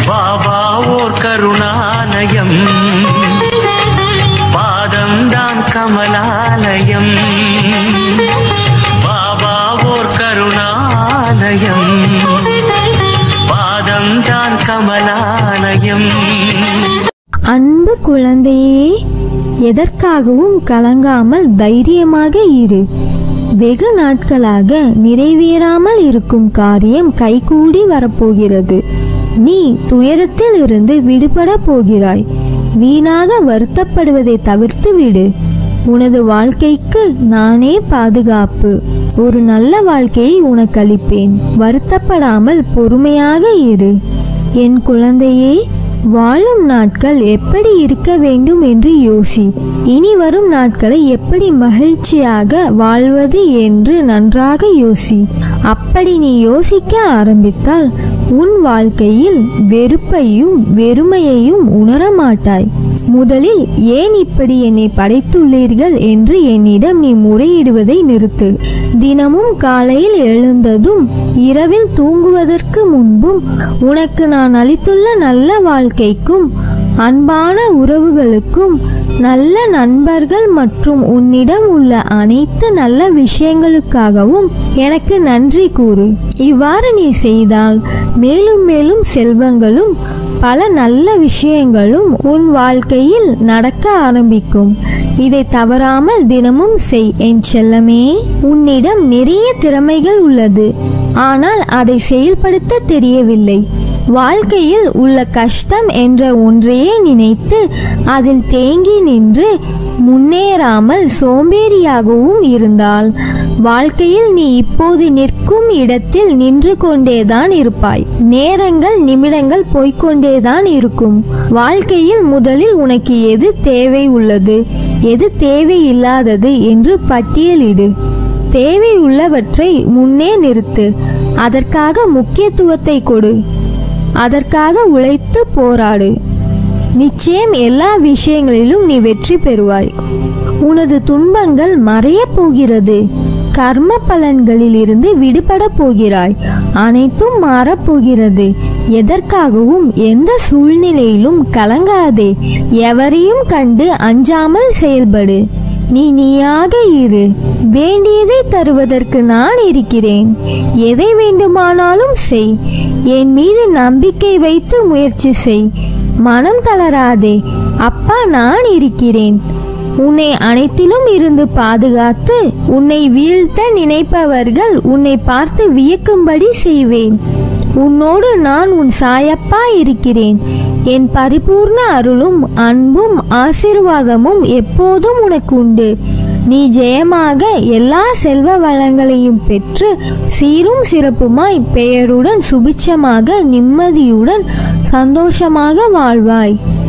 பாபா ஓர் கருணாலயம் பாதம்தான் கமலாலயம் பாபா ஓர் கருணாலயம் பாதம்தான் கமலாலயம் அன்பு குழந்தையே எதற்காகவும் கலங்காமல் தைரியமாக இரு வெகு நாட்களாக நிறைவேறாமல் இருக்கும் காரியம் கைகூடி வரப்போகிறது நீ துயரத்தில் இருந்து விடுபட போகிறாய் வீணாக வருத்தப்படுவதை தவிர்த்து விடு உனது வாழ்க்கைக்கு நானே பாதுகாப்பு ஒரு நல்ல வாழ்க்கையை உனக்கு அளிப்பேன் வருத்தப்படாமல் பொறுமையாக இரு என் குழந்தையே வாழும் நாட்கள் எப்படி இருக்க வேண்டும் என்று யோசி இனி வரும் நாட்களை எப்படி மகிழ்ச்சியாக வாழ்வது என்று நன்றாக யோசி அப்படி நீ யோசிக்க ஆரம்பித்தால் உன் வாழ்க்கையில் வெறுப்பையும் வெறுமையையும் உணர மாட்டாய் முதலில் ஏன் இப்படி என்னை படைத்துள்ளீர்கள் என்று என்னிடம் நீ முறையிடுவதை நிறுத்து தினமும் காலையில் எழுந்ததும் இரவில் தூங்குவதற்கு முன்பும் உனக்கு நான் அளித்துள்ள நல்ல வாழ்க்கைக்கும் அன்பான உறவுகளுக்கும் நல்ல நண்பர்கள் மற்றும் உன்னிடம் உள்ள அனைத்து நல்ல விஷயங்களுக்காகவும் எனக்கு நன்றி கூறு இவ்வாறு நீ செய்தால் மேலும் மேலும் செல்வங்களும் பல நல்ல விஷயங்களும் உன் வாழ்க்கையில் நடக்க ஆரம்பிக்கும் இதை தவறாமல் தினமும் செய் என் செல்லமே உன்னிடம் நிறைய திறமைகள் உள்ளது ஆனால் அதை செயல்படுத்த தெரியவில்லை வாழ்க்கையில் உள்ள கஷ்டம் என்ற ஒன்றையே நினைத்து அதில் தேங்கி நின்று முன்னேறாமல் சோம்பேறியாகவும் இருந்தால் வாழ்க்கையில் நீ இப்போது நிற்கும் இடத்தில் நின்று கொண்டேதான் இருப்பாய் நேரங்கள் நிமிடங்கள் போய்க்கொண்டேதான் இருக்கும் வாழ்க்கையில் முதலில் உனக்கு எது தேவை உள்ளது எது தேவையில்லாதது என்று பட்டியலிடு தேவை உள்ளவற்றை முன்னே நிறுத்து அதற்காக முக்கியத்துவத்தை கொடு அதற்காக உழைத்து போராடு நிச்சயம் எல்லா விஷயங்களிலும் நீ வெற்றி பெறுவாய் உனது துன்பங்கள் மறையப் போகிறது கர்ம பலன்களில் இருந்து விடுபட போகிறாய் அனைத்தும் மாறப்போகிறது எதற்காகவும் எந்த சூழ்நிலையிலும் கலங்காதே எவரையும் கண்டு அஞ்சாமல் செயல்படு நீ நீயாக இரு வேண்டியதை தருவதற்கு நான் இருக்கிறேன் எதை வேண்டுமானாலும் செய் என் மீது நம்பிக்கை வைத்து முயற்சி செய் மனம் தளராதே அப்பா நான் இருக்கிறேன் உன்னை அனைத்திலும் இருந்து பாதுகாத்து உன்னை வீழ்த்த நினைப்பவர்கள் உன்னை பார்த்து வியக்கும்படி செய்வேன் உன்னோடு நான் உன் சாயப்பா இருக்கிறேன் என் பரிபூர்ண அருளும் அன்பும் ஆசீர்வாதமும் எப்போதும் உனக்கு உண்டு நீ ஜெயமாக எல்லா செல்வ வளங்களையும் பெற்று சீரும் சிறப்புமாய் பெயருடன் சுபிட்சமாக நிம்மதியுடன் சந்தோஷமாக வாழ்வாய்